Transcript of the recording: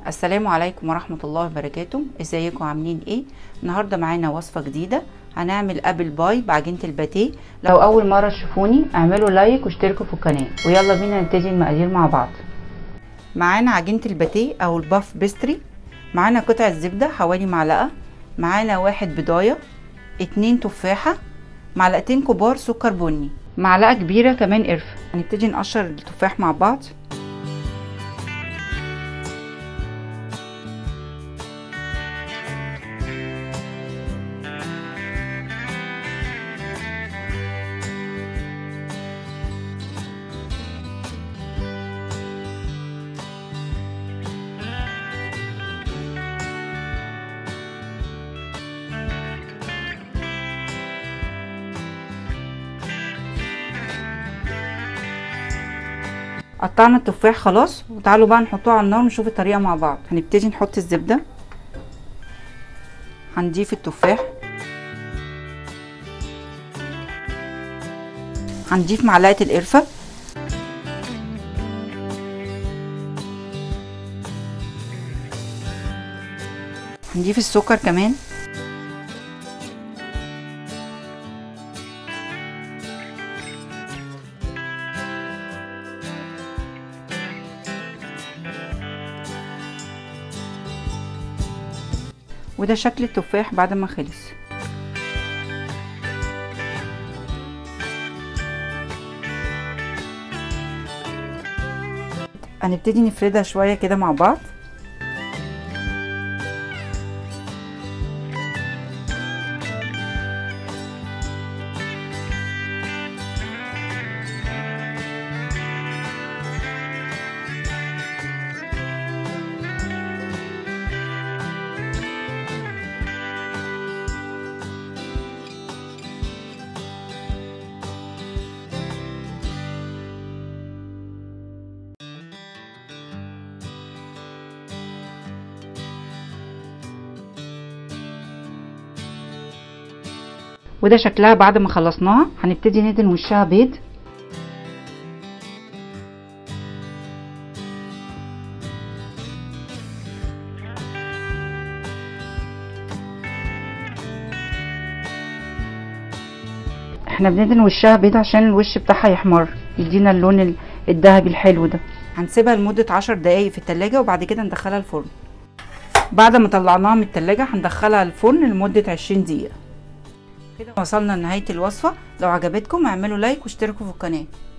السلام عليكم ورحمة الله وبركاته ازيكم عاملين ايه النهاردة معانا وصفة جديدة هنعمل ابل باي بعجينة الباتيه لو اول مرة تشوفوني اعملوا لايك واشتركوا في القناة ويلا بينا نبتدي المقادير مع بعض معانا عجينة الباتيه او الباف بيستري معانا قطعة زبدة حوالي معلقة معانا واحد بضاية اتنين تفاحة معلقتين كبار سكر بني معلقة كبيرة كمان قرفة هنبتدي نقشر التفاح مع بعض قطعنا التفاح خلاص وتعالوا بقى نحطه على النار ونشوف الطريقه مع بعض هنبتدي نحط الزبده هنضيف التفاح هنضيف معلقه القرفه هنضيف السكر كمان وده شكل التفاح بعد ما خلص هنبتدي نفردها شويه كده مع بعض وده شكلها بعد ما خلصناها هنبتدي ندهن وشها بيض احنا بندهن وشها بيض عشان الوش بتاعها يحمر يدينا اللون الذهبي الحلو ده هنسيبها لمدة عشر دقايق في التلاجة وبعد كده ندخلها الفرن بعد ما طلعناها من التلاجة هندخلها الفرن لمدة عشرين دقيقة كده وصلنا لنهاية الوصفة لو عجبتكم اعملوا لايك واشتركوا في القناة